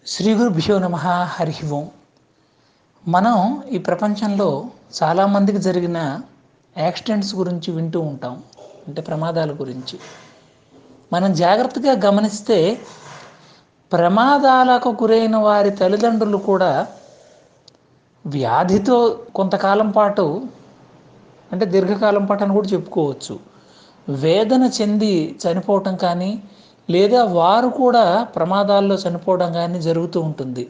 శ్రీ గురుభ్యో నమ హరి ఓం మనం ఈ ప్రపంచంలో చాలామందికి జరిగిన యాక్సిడెంట్స్ గురించి వింటూ ఉంటాం అంటే ప్రమాదాల గురించి మనం జాగ్రత్తగా గమనిస్తే ప్రమాదాలకు గురైన వారి తల్లిదండ్రులు కూడా వ్యాధితో కొంతకాలం పాటు అంటే దీర్ఘకాలం పాటు అని కూడా చెప్పుకోవచ్చు వేదన చెంది చనిపోవటం కానీ లేదా వారు కూడా ప్రమాదాల్లో చనిపోవడం కానీ జరుగుతూ ఉంటుంది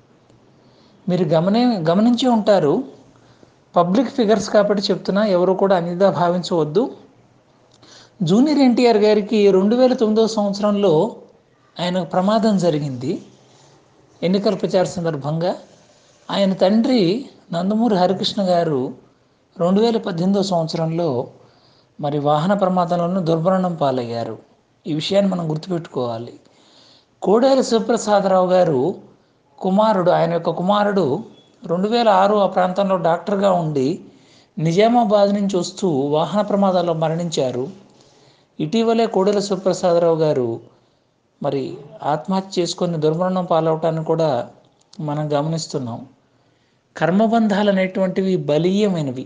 మీరు గమని గమనించి ఉంటారు పబ్లిక్ ఫిగర్స్ కాబట్టి చెప్తున్నా ఎవరు కూడా అనిదా భావించవద్దు జూనియర్ ఎన్టీఆర్ గారికి రెండు వేల తొమ్మిదవ సంవత్సరంలో ఆయన ప్రమాదం జరిగింది ఎన్నికల ప్రచార సందర్భంగా ఆయన తండ్రి నందమూరి హరికృష్ణ గారు రెండు వేల పద్దెనిమిదవ సంవత్సరంలో మరి వాహన ప్రమాదంలోనూ దుర్మరణం పాలయ్యారు ఈ విషయాన్ని మనం గుర్తుపెట్టుకోవాలి కోడేరు శివప్రసాదరావు గారు కుమారుడు ఆయన యొక్క కుమారుడు రెండు వేల ఆరు ఆ ప్రాంతంలో డాక్టర్గా ఉండి నిజామాబాద్ నుంచి వస్తూ వాహన ప్రమాదాల్లో మరణించారు ఇటీవలే కోడెల శివప్రసాదరావు గారు మరి ఆత్మహత్య చేసుకొని దుర్మరణం పాలవటాన్ని కూడా మనం గమనిస్తున్నాం కర్మబంధాలు అనేటువంటివి బలీయమైనవి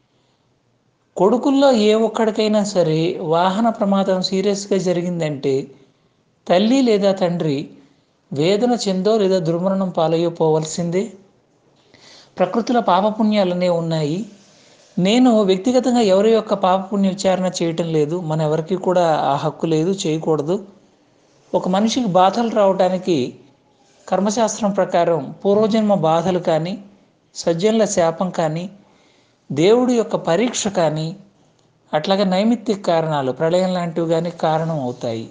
కొడుకుల్లో ఏ ఒక్కడికైనా సరే వాహన ప్రమాదం సీరియస్గా జరిగిందంటే తల్లి లేదా తండ్రి వేదన చెందో లేదా దుర్మరణం పాలయ్యో పోవలసిందే ప్రకృతిలో పాపపుణ్యాలనే ఉన్నాయి నేను వ్యక్తిగతంగా ఎవరి యొక్క పాపపుణ్య విచారణ చేయటం లేదు మన ఎవరికి కూడా ఆ హక్కు లేదు చేయకూడదు ఒక మనిషికి బాధలు రావడానికి కర్మశాస్త్రం ప్రకారం పూర్వజన్మ బాధలు కానీ సజ్జనుల శాపం కానీ దేవుడి యొక్క పరీక్ష కానీ అట్లాగే నైమిత్తిక కారణాలు ప్రళయం లాంటివి కానీ కారణం అవుతాయి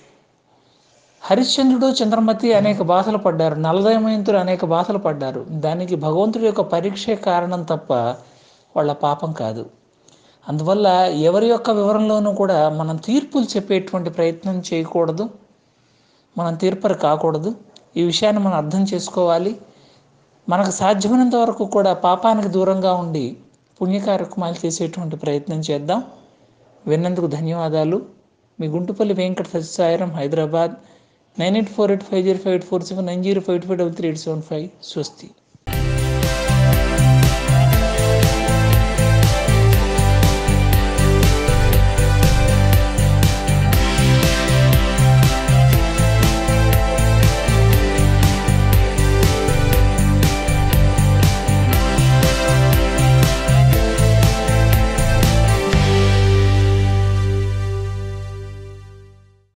హరిశ్చంద్రుడు చంద్రమతి అనేక బాధలు పడ్డారు నలదమయంతులు అనేక బాధలు పడ్డారు దానికి భగవంతుడి యొక్క పరీక్షే కారణం తప్ప వాళ్ళ పాపం కాదు అందువల్ల ఎవరి యొక్క వివరంలోనూ కూడా మనం తీర్పులు చెప్పేటువంటి ప్రయత్నం చేయకూడదు మనం తీర్పరు కాకూడదు ఈ విషయాన్ని మనం అర్థం చేసుకోవాలి మనకు సాధ్యమైనంత వరకు కూడా పాపానికి దూరంగా ఉండి పుణ్యకార్యక్రమాలు చేసేటువంటి ప్రయత్నం చేద్దాం విన్నందుకు ధన్యవాదాలు మీ Guntupalli Venkata Satyasairam Hyderabad nine eight four eight five zero five eight four seven nine zero five five double three eight seven five స్వస్తి